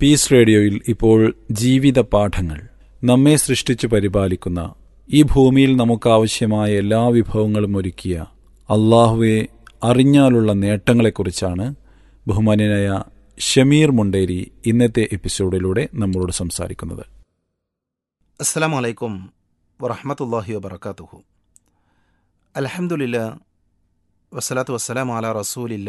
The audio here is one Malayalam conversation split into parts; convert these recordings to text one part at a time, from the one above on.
പീസ് റേഡിയോയിൽ ഇപ്പോൾ ജീവിത പാഠങ്ങൾ നമ്മെ സൃഷ്ടിച്ചു പരിപാലിക്കുന്ന ഈ ഭൂമിയിൽ നമുക്കാവശ്യമായ എല്ലാ വിഭവങ്ങളും ഒരുക്കിയ അള്ളാഹുവെ അറിഞ്ഞാലുള്ള നേട്ടങ്ങളെക്കുറിച്ചാണ് ബഹുമാന്യനായ ഷമീർ മുണ്ടേരി ഇന്നത്തെ എപ്പിസോഡിലൂടെ നമ്മളോട് സംസാരിക്കുന്നത് അസ്സലാമു അലൈക്കും വറഹമത്തല്ലാഹി വബർക്കാത്തുഹു അലഹമുല്ല വസ്സലാത്തു വസ്സലാം അല റസൂലില്ല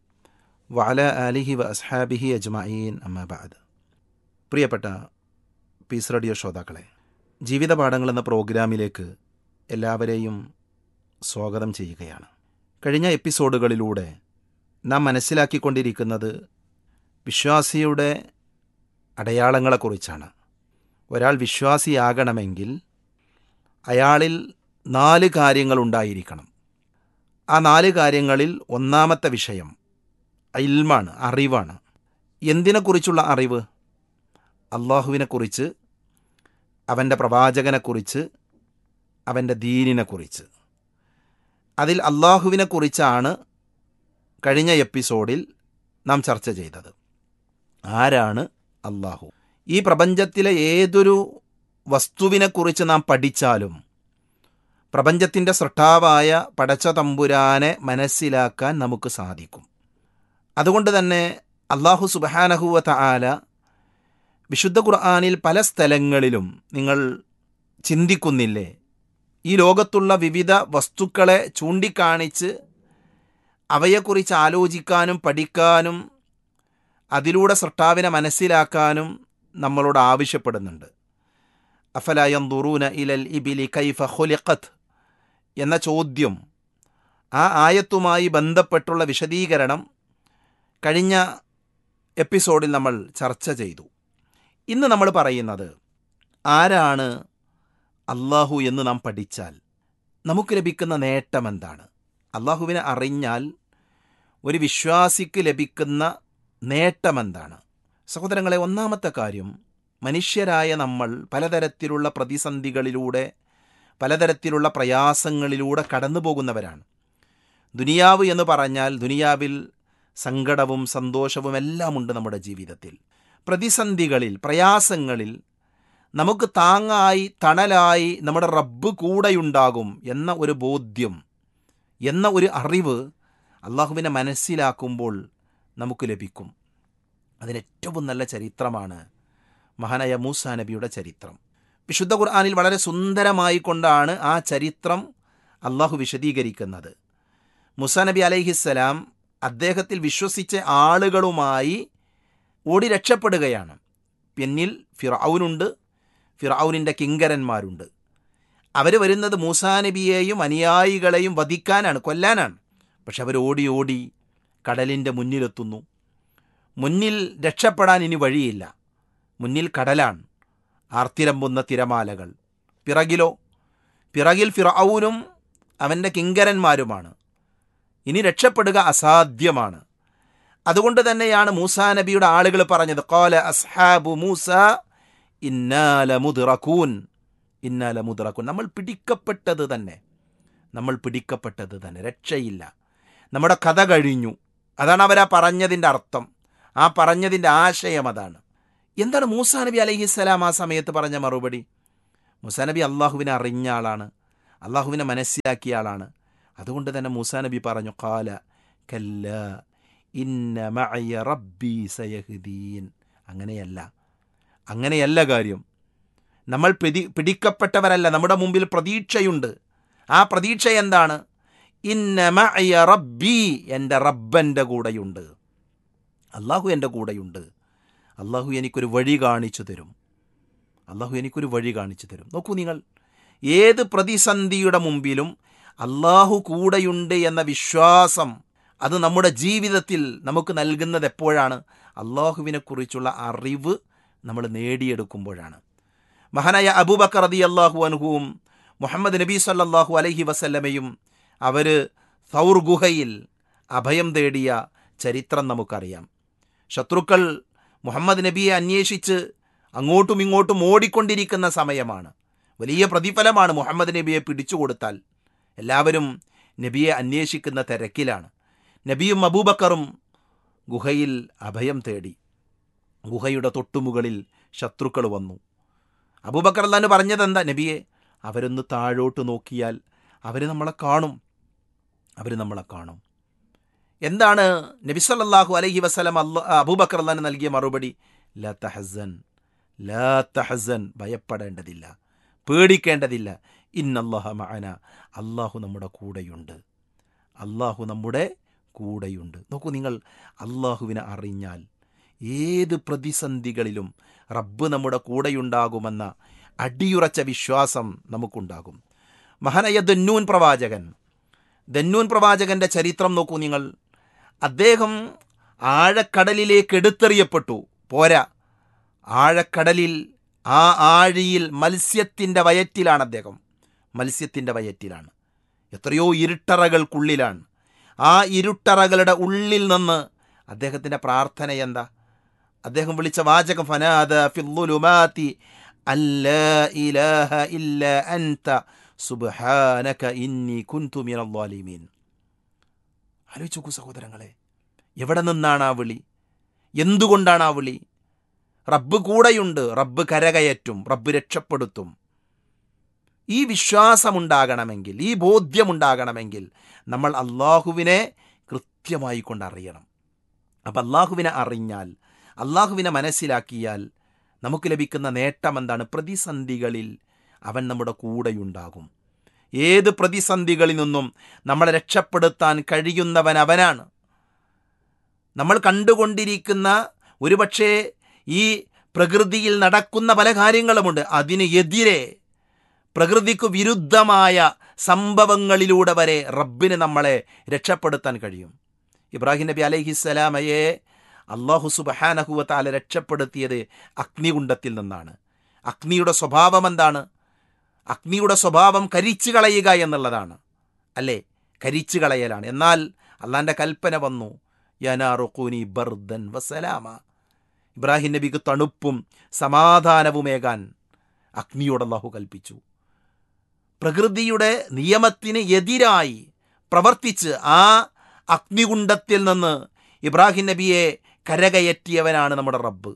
വഅല ആലിഹി വ അസ്ഹാബിഹി അജ്മഈൻ അമ്മബാദ് പ്രിയപ്പെട്ട പീസ് റേഡിയോ ശ്രോതാക്കളെ ജീവിത പാഠങ്ങൾ എന്ന പ്രോഗ്രാമിലേക്ക് എല്ലാവരെയും സ്വാഗതം ചെയ്യുകയാണ് കഴിഞ്ഞ എപ്പിസോഡുകളിലൂടെ നാം മനസ്സിലാക്കിക്കൊണ്ടിരിക്കുന്നത് വിശ്വാസിയുടെ അടയാളങ്ങളെക്കുറിച്ചാണ് ഒരാൾ വിശ്വാസിയാകണമെങ്കിൽ അയാളിൽ നാല് കാര്യങ്ങൾ ഉണ്ടായിരിക്കണം ആ നാല് കാര്യങ്ങളിൽ ഒന്നാമത്തെ വിഷയം ഇൽമാണ് അറിവാണ് എന്തിനെക്കുറിച്ചുള്ള അറിവ് അള്ളാഹുവിനെക്കുറിച്ച് അവൻ്റെ പ്രവാചകനെക്കുറിച്ച് അവൻ്റെ ദീനിനെക്കുറിച്ച് അതിൽ അള്ളാഹുവിനെക്കുറിച്ചാണ് കഴിഞ്ഞ എപ്പിസോഡിൽ നാം ചർച്ച ചെയ്തത് ആരാണ് അള്ളാഹു ഈ പ്രപഞ്ചത്തിലെ ഏതൊരു വസ്തുവിനെക്കുറിച്ച് നാം പഠിച്ചാലും പ്രപഞ്ചത്തിൻ്റെ സൃഷ്ടാവായ പടച്ച തമ്പുരാനെ മനസ്സിലാക്കാൻ നമുക്ക് സാധിക്കും അതുകൊണ്ട് തന്നെ അള്ളാഹു സുബഹാനഹുവ ആല വിശുദ്ധ ഖുർആാനിൽ പല സ്ഥലങ്ങളിലും നിങ്ങൾ ചിന്തിക്കുന്നില്ലേ ഈ ലോകത്തുള്ള വിവിധ വസ്തുക്കളെ ചൂണ്ടിക്കാണിച്ച് അവയെക്കുറിച്ച് ആലോചിക്കാനും പഠിക്കാനും അതിലൂടെ സൃഷ്ടാവിനെ മനസ്സിലാക്കാനും നമ്മളോട് ആവശ്യപ്പെടുന്നുണ്ട് അഫലായം ദുറൂന ഇലൽ ഇബിലി കൈഫ ഹൊലിഖത്ത് എന്ന ചോദ്യം ആ ആയത്തുമായി ബന്ധപ്പെട്ടുള്ള വിശദീകരണം കഴിഞ്ഞ എപ്പിസോഡിൽ നമ്മൾ ചർച്ച ചെയ്തു ഇന്ന് നമ്മൾ പറയുന്നത് ആരാണ് അള്ളാഹു എന്ന് നാം പഠിച്ചാൽ നമുക്ക് ലഭിക്കുന്ന നേട്ടം എന്താണ് അള്ളാഹുവിനെ അറിഞ്ഞാൽ ഒരു വിശ്വാസിക്ക് ലഭിക്കുന്ന നേട്ടമെന്താണ് സഹോദരങ്ങളെ ഒന്നാമത്തെ കാര്യം മനുഷ്യരായ നമ്മൾ പലതരത്തിലുള്ള പ്രതിസന്ധികളിലൂടെ പലതരത്തിലുള്ള പ്രയാസങ്ങളിലൂടെ കടന്നു പോകുന്നവരാണ് ദുനിയാവ് എന്ന് പറഞ്ഞാൽ ദുനിയാവിൽ സങ്കടവും സന്തോഷവും എല്ലാം ഉണ്ട് നമ്മുടെ ജീവിതത്തിൽ പ്രതിസന്ധികളിൽ പ്രയാസങ്ങളിൽ നമുക്ക് താങ്ങായി തണലായി നമ്മുടെ റബ്ബ് കൂടെയുണ്ടാകും എന്ന ഒരു ബോധ്യം എന്ന ഒരു അറിവ് അള്ളാഹുവിനെ മനസ്സിലാക്കുമ്പോൾ നമുക്ക് ലഭിക്കും അതിനേറ്റവും നല്ല ചരിത്രമാണ് മഹാനായ മൂസ നബിയുടെ ചരിത്രം വിശുദ്ധ ഖുർആാനിൽ വളരെ സുന്ദരമായി കൊണ്ടാണ് ആ ചരിത്രം അള്ളാഹു വിശദീകരിക്കുന്നത് മുസ നബി അലൈഹിസ്സലാം അദ്ദേഹത്തിൽ വിശ്വസിച്ച ആളുകളുമായി ഓടി രക്ഷപ്പെടുകയാണ് പിന്നിൽ ഫിറൌനുണ്ട് ഫിറൌനിൻ്റെ കിങ്കരന്മാരുണ്ട് അവർ വരുന്നത് മൂസാ നബിയെയും അനുയായികളെയും വധിക്കാനാണ് കൊല്ലാനാണ് പക്ഷെ അവർ ഓടി ഓടി കടലിൻ്റെ മുന്നിലെത്തുന്നു മുന്നിൽ രക്ഷപ്പെടാൻ ഇനി വഴിയില്ല മുന്നിൽ കടലാണ് ആർത്തിരമ്പുന്ന തിരമാലകൾ പിറകിലോ പിറകിൽ ഫിറൌനും അവൻ്റെ കിങ്കരന്മാരുമാണ് ഇനി രക്ഷപ്പെടുക അസാധ്യമാണ് അതുകൊണ്ട് തന്നെയാണ് മൂസാ നബിയുടെ ആളുകൾ പറഞ്ഞത് കോല അസ്ഹാബു മൂസ ഇന്നാല മുതിറക്കൂൻ ഇന്നാല മുതിറക്കൂൻ നമ്മൾ പിടിക്കപ്പെട്ടത് തന്നെ നമ്മൾ പിടിക്കപ്പെട്ടത് തന്നെ രക്ഷയില്ല നമ്മുടെ കഥ കഴിഞ്ഞു അതാണ് അവരാ പറഞ്ഞതിൻ്റെ അർത്ഥം ആ പറഞ്ഞതിൻ്റെ ആശയം അതാണ് എന്താണ് മൂസാ നബി അലൈഹിസ്സലാം ആ സമയത്ത് പറഞ്ഞ മറുപടി മൂസാ നബി അള്ളാഹുവിനെ അറിഞ്ഞ ആളാണ് അള്ളാഹുവിനെ മനസ്സിലാക്കിയ ആളാണ് അതുകൊണ്ട് തന്നെ മൂസാ നബി പറഞ്ഞു കാല കല്ല ഇന്ന മഅയ റബ്ബി സയഹ്ദീൻ അങ്ങനെയല്ല അങ്ങനെയല്ല കാര്യം നമ്മൾ പിടി പിടിക്കപ്പെട്ടവരല്ല നമ്മുടെ മുമ്പിൽ പ്രതീക്ഷയുണ്ട് ആ പ്രതീക്ഷ എന്താണ് ഇന്ന മഅയ റബ്ബി എൻ്റെ റബ്ബൻ്റെ കൂടെയുണ്ട് അള്ളാഹു എൻ്റെ കൂടെയുണ്ട് അള്ളാഹു എനിക്കൊരു വഴി കാണിച്ചു തരും അള്ളാഹു എനിക്കൊരു വഴി കാണിച്ചു തരും നോക്കൂ നിങ്ങൾ ഏത് പ്രതിസന്ധിയുടെ മുമ്പിലും അള്ളാഹു കൂടെയുണ്ട് എന്ന വിശ്വാസം അത് നമ്മുടെ ജീവിതത്തിൽ നമുക്ക് നൽകുന്നത് എപ്പോഴാണ് അള്ളാഹുവിനെക്കുറിച്ചുള്ള അറിവ് നമ്മൾ നേടിയെടുക്കുമ്പോഴാണ് മഹാനായ അബൂബക്കർ റതി അള്ളാഹു അനുഹുവും മുഹമ്മദ് നബി സല്ലാഹു അലൈഹി വസല്ലമയും അവർ സൗർ ഗുഹയിൽ അഭയം തേടിയ ചരിത്രം നമുക്കറിയാം ശത്രുക്കൾ മുഹമ്മദ് നബിയെ അന്വേഷിച്ച് അങ്ങോട്ടും ഇങ്ങോട്ടും ഓടിക്കൊണ്ടിരിക്കുന്ന സമയമാണ് വലിയ പ്രതിഫലമാണ് മുഹമ്മദ് നബിയെ പിടിച്ചു കൊടുത്താൽ എല്ലാവരും നബിയെ അന്വേഷിക്കുന്ന തിരക്കിലാണ് നബിയും അബൂബക്കറും ഗുഹയിൽ അഭയം തേടി ഗുഹയുടെ തൊട്ടുമുകളിൽ ശത്രുക്കൾ വന്നു അബൂബക്കർ അല്ലാന്ന് പറഞ്ഞത് എന്താ നബിയെ അവരൊന്ന് താഴോട്ട് നോക്കിയാൽ അവർ നമ്മളെ കാണും അവർ നമ്മളെ കാണും എന്താണ് നബി സല്ലല്ലാഹു അലൈഹി വസല്ലം അല്ല അബൂബക്കർ അല്ലാന് നൽകിയ മറുപടി ലാ തഹസൻ ലാ തഹസൻ ഭയപ്പെടേണ്ടതില്ല പേടിക്കേണ്ടതില്ല ഇന്നല്ലാഹ മഅന അള്ളാഹു നമ്മുടെ കൂടെയുണ്ട് അള്ളാഹു നമ്മുടെ കൂടെയുണ്ട് നോക്കൂ നിങ്ങൾ അള്ളാഹുവിനെ അറിഞ്ഞാൽ ഏത് പ്രതിസന്ധികളിലും റബ്ബ് നമ്മുടെ കൂടെയുണ്ടാകുമെന്ന അടിയുറച്ച വിശ്വാസം നമുക്കുണ്ടാകും മഹാനായ ദന്നൂൻ പ്രവാചകൻ ദന്നൂൻ പ്രവാചകന്റെ ചരിത്രം നോക്കൂ നിങ്ങൾ അദ്ദേഹം ആഴക്കടലിലേക്ക് എടുത്തെറിയപ്പെട്ടു പോരാ ആഴക്കടലിൽ ആ ആഴിയിൽ മത്സ്യത്തിൻ്റെ വയറ്റിലാണ് അദ്ദേഹം മത്സ്യത്തിൻ്റെ വയറ്റിലാണ് എത്രയോ ഇരുട്ടറകൾക്കുള്ളിലാണ് ആ ഇരുട്ടറകളുടെ ഉള്ളിൽ നിന്ന് അദ്ദേഹത്തിൻ്റെ പ്രാർത്ഥന എന്താ അദ്ദേഹം വിളിച്ച വാചകം ഫനാദ ഫില്ലുലുമാതി അല്ലാ ഇലാഹ ഇല്ല അൻത സുബ്ഹാനക ഇന്നി കുൻതു മിനൽ ളാലിമീൻ ആലോചിച്ച് നോക്കൂ സഹോദരങ്ങളെ എവിടെ നിന്നാണ് ആ വിളി എന്തുകൊണ്ടാണ് ആ വിളി റബ്ബ് കൂടെയുണ്ട് റബ്ബ് കരകയറ്റും റബ്ബ് രക്ഷപ്പെടുത്തും ഈ വിശ്വാസമുണ്ടാകണമെങ്കിൽ ഈ ബോധ്യമുണ്ടാകണമെങ്കിൽ നമ്മൾ അള്ളാഹുവിനെ കൃത്യമായി കൊണ്ടറിയണം അപ്പം അള്ളാഹുവിനെ അറിഞ്ഞാൽ അള്ളാഹുവിനെ മനസ്സിലാക്കിയാൽ നമുക്ക് ലഭിക്കുന്ന നേട്ടം എന്താണ് പ്രതിസന്ധികളിൽ അവൻ നമ്മുടെ കൂടെയുണ്ടാകും ഏത് പ്രതിസന്ധികളിൽ നിന്നും നമ്മളെ രക്ഷപ്പെടുത്താൻ കഴിയുന്നവൻ അവനാണ് നമ്മൾ കണ്ടുകൊണ്ടിരിക്കുന്ന ഒരുപക്ഷേ ഈ പ്രകൃതിയിൽ നടക്കുന്ന പല കാര്യങ്ങളുമുണ്ട് അതിന് എതിരെ പ്രകൃതിക്ക് വിരുദ്ധമായ സംഭവങ്ങളിലൂടെ വരെ റബ്ബിന് നമ്മളെ രക്ഷപ്പെടുത്താൻ കഴിയും ഇബ്രാഹിം നബി അലൈഹിസ്സലാമയെ അള്ളാഹു സുബഹാനഹുവത്താല രക്ഷപ്പെടുത്തിയത് അഗ്നികുണ്ടത്തിൽ നിന്നാണ് അഗ്നിയുടെ സ്വഭാവം എന്താണ് അഗ്നിയുടെ സ്വഭാവം കരിച്ചു കളയുക എന്നുള്ളതാണ് അല്ലേ കരിച്ചു കളയലാണ് എന്നാൽ അള്ളാൻ്റെ കൽപ്പന വന്നു യനാറുഖൂനി ബർദൻ വസലാമ ഇബ്രാഹിം നബിക്ക് തണുപ്പും സമാധാനവുമേകാൻ അഗ്നിയോട് അള്ളാഹു കൽപ്പിച്ചു പ്രകൃതിയുടെ നിയമത്തിന് എതിരായി പ്രവർത്തിച്ച് ആ അഗ്നികുണ്ടത്തിൽ നിന്ന് ഇബ്രാഹിം നബിയെ കരകയറ്റിയവനാണ് നമ്മുടെ റബ്ബ്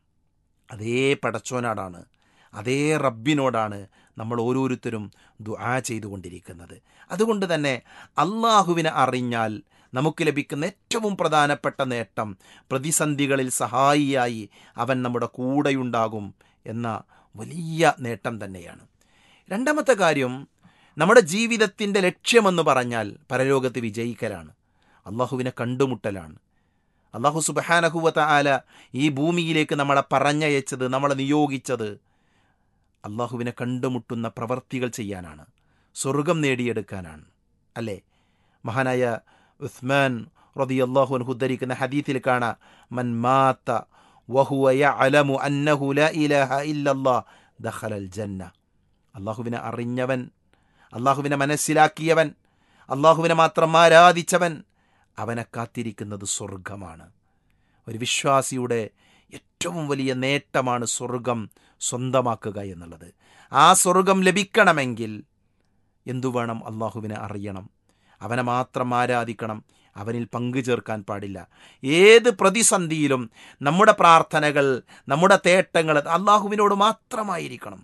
അതേ പടച്ചോനാടാണ് അതേ റബ്ബിനോടാണ് നമ്മൾ ഓരോരുത്തരും ദുആ ചെയ്തുകൊണ്ടിരിക്കുന്നത് അതുകൊണ്ട് തന്നെ അള്ളാഹുവിനെ അറിഞ്ഞാൽ നമുക്ക് ലഭിക്കുന്ന ഏറ്റവും പ്രധാനപ്പെട്ട നേട്ടം പ്രതിസന്ധികളിൽ സഹായിയായി അവൻ നമ്മുടെ കൂടെയുണ്ടാകും എന്ന വലിയ നേട്ടം തന്നെയാണ് രണ്ടാമത്തെ കാര്യം നമ്മുടെ ജീവിതത്തിൻ്റെ ലക്ഷ്യമെന്ന് പറഞ്ഞാൽ പരലോകത്ത് വിജയിക്കലാണ് അള്ളാഹുവിനെ കണ്ടുമുട്ടലാണ് അള്ളാഹു സുബഹാനഹുവത്ത ആല ഈ ഭൂമിയിലേക്ക് നമ്മളെ പറഞ്ഞയച്ചത് നമ്മളെ നിയോഗിച്ചത് അള്ളാഹുവിനെ കണ്ടുമുട്ടുന്ന പ്രവർത്തികൾ ചെയ്യാനാണ് സ്വർഗം നേടിയെടുക്കാനാണ് അല്ലേ മഹാനായ ഉസ്മാൻ റതി അള്ളാഹു ഉദ്ധരിക്കുന്ന ഹദീത്തിൽ കാണാം മൻ മാത്ത വഹുവ യഅലമു അന്നഹു ലാ ഇലാഹ ഇല്ലല്ലാഹ് ദഖലൽ ജന്ന അള്ളാഹുവിനെ അറിഞ്ഞവൻ അള്ളാഹുവിനെ മനസ്സിലാക്കിയവൻ അള്ളാഹുവിനെ മാത്രം ആരാധിച്ചവൻ അവനെ കാത്തിരിക്കുന്നത് സ്വർഗമാണ് ഒരു വിശ്വാസിയുടെ ഏറ്റവും വലിയ നേട്ടമാണ് സ്വർഗം സ്വന്തമാക്കുക എന്നുള്ളത് ആ സ്വർഗം ലഭിക്കണമെങ്കിൽ എന്തു വേണം അള്ളാഹുവിനെ അറിയണം അവനെ മാത്രം ആരാധിക്കണം അവനിൽ പങ്കു ചേർക്കാൻ പാടില്ല ഏത് പ്രതിസന്ധിയിലും നമ്മുടെ പ്രാർത്ഥനകൾ നമ്മുടെ തേട്ടങ്ങൾ അള്ളാഹുവിനോട് മാത്രമായിരിക്കണം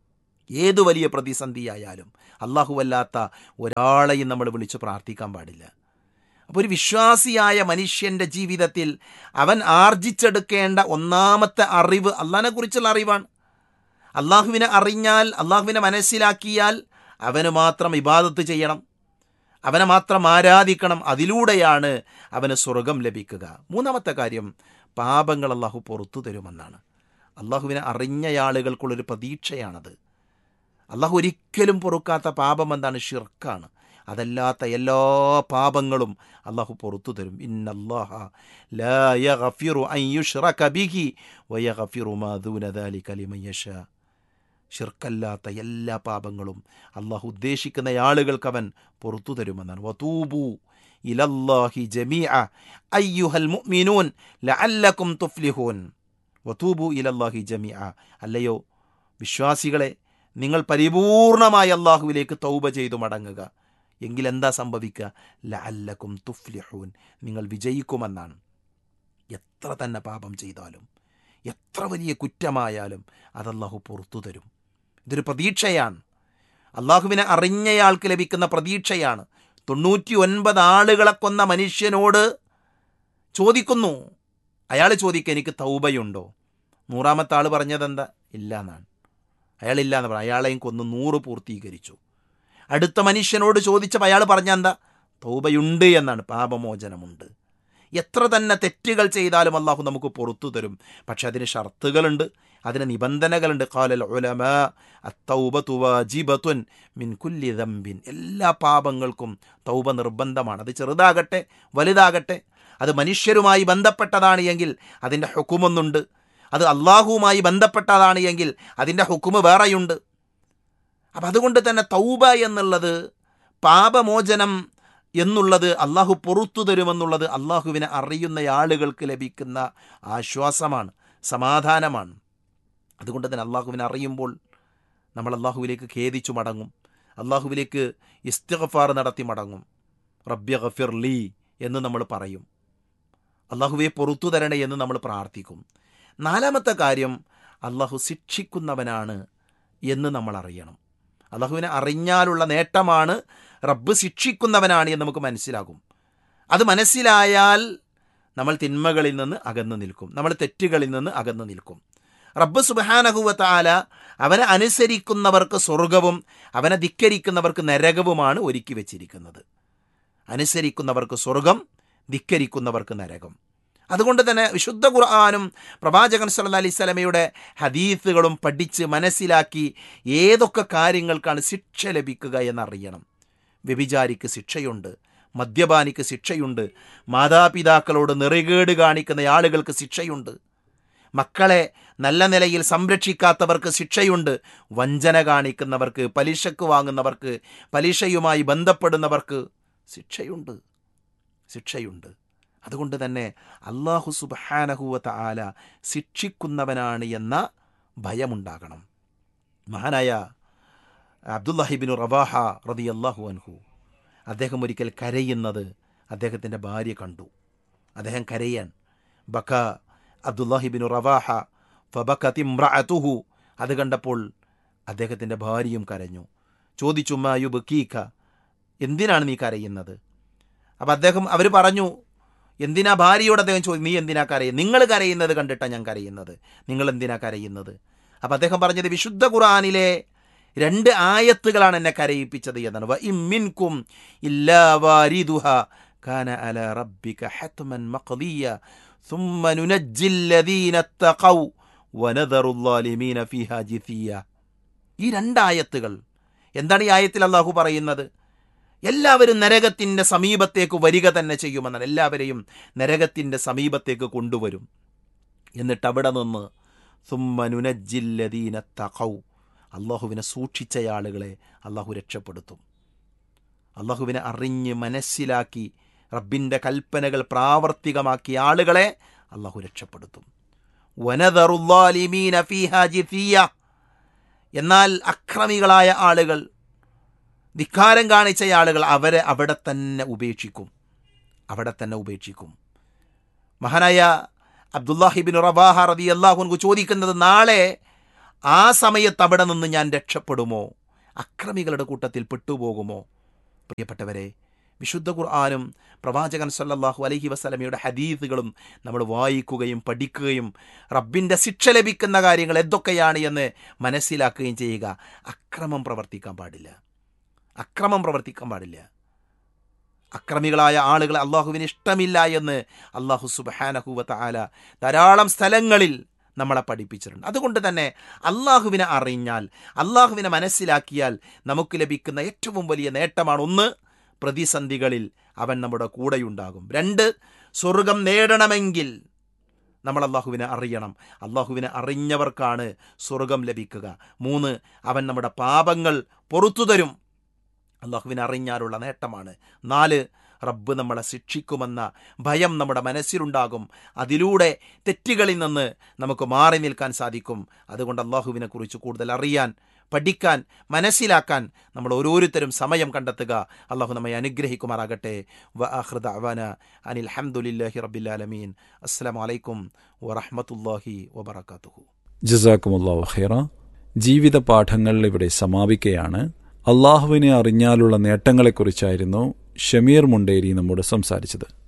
ഏതു വലിയ പ്രതിസന്ധിയായാലും അല്ലാത്ത ഒരാളെയും നമ്മൾ വിളിച്ച് പ്രാർത്ഥിക്കാൻ പാടില്ല അപ്പോൾ ഒരു വിശ്വാസിയായ മനുഷ്യൻ്റെ ജീവിതത്തിൽ അവൻ ആർജിച്ചെടുക്കേണ്ട ഒന്നാമത്തെ അറിവ് അള്ളാഹിനെ കുറിച്ചുള്ള അറിവാണ് അള്ളാഹുവിനെ അറിഞ്ഞാൽ അള്ളാഹുവിനെ മനസ്സിലാക്കിയാൽ അവന് മാത്രം ഇബാദത്ത് ചെയ്യണം അവനെ മാത്രം ആരാധിക്കണം അതിലൂടെയാണ് അവന് സ്വർഗം ലഭിക്കുക മൂന്നാമത്തെ കാര്യം പാപങ്ങൾ അള്ളാഹു പുറത്തു തരുമെന്നാണ് അള്ളാഹുവിനെ അറിഞ്ഞ ആളുകൾക്കുള്ളൊരു പ്രതീക്ഷയാണത് അള്ളാഹു ഒരിക്കലും പൊറുക്കാത്ത പാപം എന്താണ് ഷിർക്കാണ് അതല്ലാത്ത എല്ലാ പാപങ്ങളും അള്ളാഹു പുറത്തു തരും ഇന്നല്ലാഹ ലാ യഗ്ഫിറു അൻ യുശ്റക ബിഹി വയഗ്ഫിറു മാ ദൂന ദാലിക ലിമൻ യശാ ഷിർക്കല്ലാത്ത എല്ലാ പാപങ്ങളും അള്ളാഹു ഉദ്ദേശിക്കുന്ന ആളുകൾക്ക് അവൻ പുറത്തു തരുമെന്നാണ് വതൂബു ഇലല്ലാഹി ജമീഅ അയ്യുഹൽ മുഅ്മിനൂൻ ലഅല്ലക്കും തുഫ്ലിഹൂൻ വതൂബു ഇലല്ലാഹി ജമീഅ അല്ലയോ വിശ്വാസികളെ നിങ്ങൾ പരിപൂർണമായി അള്ളാഹുവിലേക്ക് തൗബ ചെയ്തു മടങ്ങുക എങ്കിൽ എന്താ സംഭവിക്കുക ലഅല്ലക്കും തുഫ്ലിഹൂൻ നിങ്ങൾ വിജയിക്കുമെന്നാണ് എത്ര തന്നെ പാപം ചെയ്താലും എത്ര വലിയ കുറ്റമായാലും അത് അള്ളാഹു പുറത്തു തരും ഇതൊരു പ്രതീക്ഷയാണ് അള്ളാഹുവിനെ അറിഞ്ഞയാൾക്ക് ലഭിക്കുന്ന പ്രതീക്ഷയാണ് തൊണ്ണൂറ്റി ഒൻപത് ആളുകളെ കൊന്ന മനുഷ്യനോട് ചോദിക്കുന്നു അയാൾ ചോദിക്കുക എനിക്ക് തൗബയുണ്ടോ നൂറാമത്തെ ആൾ പറഞ്ഞതെന്താ ഇല്ല എന്നാണ് അയാളില്ല എന്ന് പറഞ്ഞു അയാളെയും കൊന്ന് നൂറ് പൂർത്തീകരിച്ചു അടുത്ത മനുഷ്യനോട് ചോദിച്ചപ്പോൾ അയാൾ പറഞ്ഞ എന്താ തൗബയുണ്ട് എന്നാണ് പാപമോചനമുണ്ട് എത്ര തന്നെ തെറ്റുകൾ ചെയ്താലും അള്ളാഹു നമുക്ക് പുറത്തു തരും പക്ഷെ അതിന് ഷർത്തുകളുണ്ട് അതിന് നിബന്ധനകളുണ്ട് കാലൽ ഉലമ അത്തൗബത്തു വാജിബത്തുൻ മിൻ കുല്ലി ദംബിൻ എല്ലാ പാപങ്ങൾക്കും തൗബ നിർബന്ധമാണ് അത് ചെറുതാകട്ടെ വലുതാകട്ടെ അത് മനുഷ്യരുമായി ബന്ധപ്പെട്ടതാണ് എങ്കിൽ അതിൻ്റെ ഹുക്കുമൊന്നുണ്ട് അത് അള്ളാഹുവുമായി ബന്ധപ്പെട്ടതാണ് എങ്കിൽ അതിൻ്റെ ഹുക്കുമ് വേറെയുണ്ട് അപ്പം അതുകൊണ്ട് തന്നെ തൗബ എന്നുള്ളത് പാപമോചനം എന്നുള്ളത് അള്ളാഹു പുറത്തു തരുമെന്നുള്ളത് അള്ളാഹുവിനെ അറിയുന്ന ആളുകൾക്ക് ലഭിക്കുന്ന ആശ്വാസമാണ് സമാധാനമാണ് അതുകൊണ്ട് തന്നെ അള്ളാഹുവിനെ അറിയുമ്പോൾ നമ്മൾ അള്ളാഹുവിലേക്ക് ഖേദിച്ചു മടങ്ങും അള്ളാഹുവിലേക്ക് ഇസ്തിഗഫാർ നടത്തി മടങ്ങും റബ്യ ഗഫിർ ലീ എന്ന് നമ്മൾ പറയും അള്ളാഹുവെ പുറത്തു തരണേ എന്ന് നമ്മൾ പ്രാർത്ഥിക്കും നാലാമത്തെ കാര്യം അള്ളാഹു ശിക്ഷിക്കുന്നവനാണ് എന്ന് നമ്മൾ അറിയണം അള്ളാഹുവിനെ അറിഞ്ഞാലുള്ള നേട്ടമാണ് റബ്ബ് ശിക്ഷിക്കുന്നവനാണ് എന്ന് നമുക്ക് മനസ്സിലാകും അത് മനസ്സിലായാൽ നമ്മൾ തിന്മകളിൽ നിന്ന് അകന്നു നിൽക്കും നമ്മൾ തെറ്റുകളിൽ നിന്ന് അകന്നു നിൽക്കും റബ്ബ് സുബാനഹുവത്താല അവനെ അനുസരിക്കുന്നവർക്ക് സ്വർഗവും അവനെ ധിക്കരിക്കുന്നവർക്ക് നരകവുമാണ് ഒരുക്കി വെച്ചിരിക്കുന്നത് അനുസരിക്കുന്നവർക്ക് സ്വർഗം ധിക്കരിക്കുന്നവർക്ക് നരകം അതുകൊണ്ട് തന്നെ വിശുദ്ധ ഖുർആാനും പ്രവാചകൻ സല്ല അലൈഹി സ്വലമയുടെ ഹദീസുകളും പഠിച്ച് മനസ്സിലാക്കി ഏതൊക്കെ കാര്യങ്ങൾക്കാണ് ശിക്ഷ ലഭിക്കുക എന്നറിയണം വ്യഭിചാരിക്ക് ശിക്ഷയുണ്ട് മദ്യപാനിക്ക് ശിക്ഷയുണ്ട് മാതാപിതാക്കളോട് നിറകേട് കാണിക്കുന്ന ആളുകൾക്ക് ശിക്ഷയുണ്ട് മക്കളെ നല്ല നിലയിൽ സംരക്ഷിക്കാത്തവർക്ക് ശിക്ഷയുണ്ട് വഞ്ചന കാണിക്കുന്നവർക്ക് പലിശക്ക് വാങ്ങുന്നവർക്ക് പലിശയുമായി ബന്ധപ്പെടുന്നവർക്ക് ശിക്ഷയുണ്ട് ശിക്ഷയുണ്ട് അതുകൊണ്ട് തന്നെ അള്ളാഹു സുബാനഹുവത്ത ആല ശിക്ഷിക്കുന്നവനാണ് എന്ന ഭയമുണ്ടാകണം മഹാനായ അബ്ദുല്ലാഹിബിനു റവാഹ റതി അള്ളാഹു അൻഹു അദ്ദേഹം ഒരിക്കൽ കരയുന്നത് അദ്ദേഹത്തിൻ്റെ ഭാര്യ കണ്ടു അദ്ദേഹം കരയാൻ ബക്ക അബ്ദുല്ലാഹിബിനു റവാഹ ഫബക്കത്തിമ്രഅതുഹു അത് കണ്ടപ്പോൾ അദ്ദേഹത്തിൻ്റെ ഭാര്യയും കരഞ്ഞു ചോദിച്ചു മായുബ് കീഖ എന്തിനാണ് നീ കരയുന്നത് അപ്പം അദ്ദേഹം അവർ പറഞ്ഞു എന്തിനാ ഭാര്യയോട് അദ്ദേഹം ചോദിച്ചു നീ എന്തിനാ കരയുന്നത് നിങ്ങൾ കരയുന്നത് കണ്ടിട്ടാണ് ഞാൻ കരയുന്നത് നിങ്ങൾ എന്തിനാ കരയുന്നത് അപ്പം അദ്ദേഹം പറഞ്ഞത് വിശുദ്ധ ഖുറാനിലെ രണ്ട് ആയത്തുകളാണ് എന്നെ കരയിപ്പിച്ചത് എന്നാണ് വ ഇമ്മിൻകും ഇല്ലാ വാരിദുഹ കാന അല റബ്ബിക ഹത്മൻ മഖദിയ ثم ننجي الذين اتقوا ونذر الظالمين فيها جثيا ഈ രണ്ടായത്തുകൾ എന്താണ് ഈ ആയത്തിൽ അള്ളാഹു പറയുന്നത് എല്ലാവരും നരകത്തിൻ്റെ സമീപത്തേക്ക് വരിക തന്നെ ചെയ്യുമെന്നാണ് എല്ലാവരെയും നരകത്തിൻ്റെ സമീപത്തേക്ക് കൊണ്ടുവരും എന്നിട്ട് അവിടെ നിന്ന് സുമ്മനുനജില്ലദീന തഖൗ അള്ളാഹുവിനെ സൂക്ഷിച്ച ആളുകളെ അള്ളാഹു രക്ഷപ്പെടുത്തും അള്ളാഹുവിനെ അറിഞ്ഞ് മനസ്സിലാക്കി റബ്ബിൻ്റെ കൽപ്പനകൾ പ്രാവർത്തികമാക്കിയ ആളുകളെ അള്ളാഹു രക്ഷപ്പെടുത്തും വനദറുല്ലാലിമീന ഫീഹാ ജിസിയ എന്നാൽ അക്രമികളായ ആളുകൾ ധിക്കാരം കാണിച്ച ആളുകൾ അവരെ അവിടെ തന്നെ ഉപേക്ഷിക്കും അവിടെ തന്നെ ഉപേക്ഷിക്കും മഹാനായ അബ്ദുല്ലാഹിബിൻ റബാഹ റതി അള്ളാഹുൻകു ചോദിക്കുന്നത് നാളെ ആ സമയത്ത് അവിടെ നിന്ന് ഞാൻ രക്ഷപ്പെടുമോ അക്രമികളുടെ കൂട്ടത്തിൽ പെട്ടുപോകുമോ പ്രിയപ്പെട്ടവരെ വിശുദ്ധ ഖുർആാനും പ്രവാചകൻ സല്ലല്ലാഹു അലൈഹി വസല്ലമയുടെ ഹദീസുകളും നമ്മൾ വായിക്കുകയും പഠിക്കുകയും റബ്ബിൻ്റെ ശിക്ഷ ലഭിക്കുന്ന കാര്യങ്ങൾ എന്തൊക്കെയാണ് എന്ന് മനസ്സിലാക്കുകയും ചെയ്യുക അക്രമം പ്രവർത്തിക്കാൻ പാടില്ല അക്രമം പ്രവർത്തിക്കാൻ പാടില്ല അക്രമികളായ ആളുകളെ അള്ളാഹുവിന് ഇഷ്ടമില്ല എന്ന് അള്ളാഹു സുബാനഹുവത്ത ആല ധാരാളം സ്ഥലങ്ങളിൽ നമ്മളെ പഠിപ്പിച്ചിട്ടുണ്ട് അതുകൊണ്ട് തന്നെ അള്ളാഹുവിനെ അറിഞ്ഞാൽ അള്ളാഹുവിനെ മനസ്സിലാക്കിയാൽ നമുക്ക് ലഭിക്കുന്ന ഏറ്റവും വലിയ നേട്ടമാണ് ഒന്ന് പ്രതിസന്ധികളിൽ അവൻ നമ്മുടെ കൂടെയുണ്ടാകും രണ്ട് സ്വർഗം നേടണമെങ്കിൽ നമ്മൾ അള്ളാഹുവിനെ അറിയണം അള്ളാഹുവിനെ അറിഞ്ഞവർക്കാണ് സ്വർഗം ലഭിക്കുക മൂന്ന് അവൻ നമ്മുടെ പാപങ്ങൾ പൊറത്തു തരും അള്ളാഹുവിനെ അറിഞ്ഞാലുള്ള നേട്ടമാണ് നാല് റബ്ബ് നമ്മളെ ശിക്ഷിക്കുമെന്ന ഭയം നമ്മുടെ മനസ്സിലുണ്ടാകും അതിലൂടെ തെറ്റുകളിൽ നിന്ന് നമുക്ക് മാറി നിൽക്കാൻ സാധിക്കും അതുകൊണ്ട് അള്ളാഹുവിനെ കുറിച്ച് കൂടുതൽ അറിയാൻ പഠിക്കാൻ മനസ്സിലാക്കാൻ നമ്മൾ ഓരോരുത്തരും സമയം കണ്ടെത്തുക അള്ളാഹു നമ്മെ അനുഗ്രഹിക്കുമാറാകട്ടെ വ ആഹൃദ അവാന അനിൽ ഹംദുലില്ലാഹി റബ്ബില്ലാലമീൻ അസ്സലാമു അലൈക്കും വറഹ്മത്തുള്ളാഹി വബറകാതുഹു ജസാക്കുമുല്ലാഹു ഖൈറ ജീവിത പാഠങ്ങൾ ഇവിടെ സമാപിക്കുകയാണ് അള്ളാഹുവിനെ അറിഞ്ഞാലുള്ള നേട്ടങ്ങളെക്കുറിച്ചായിരുന്നു ഷമീർ മുണ്ടേരി നമ്മോട് സംസാരിച്ചത്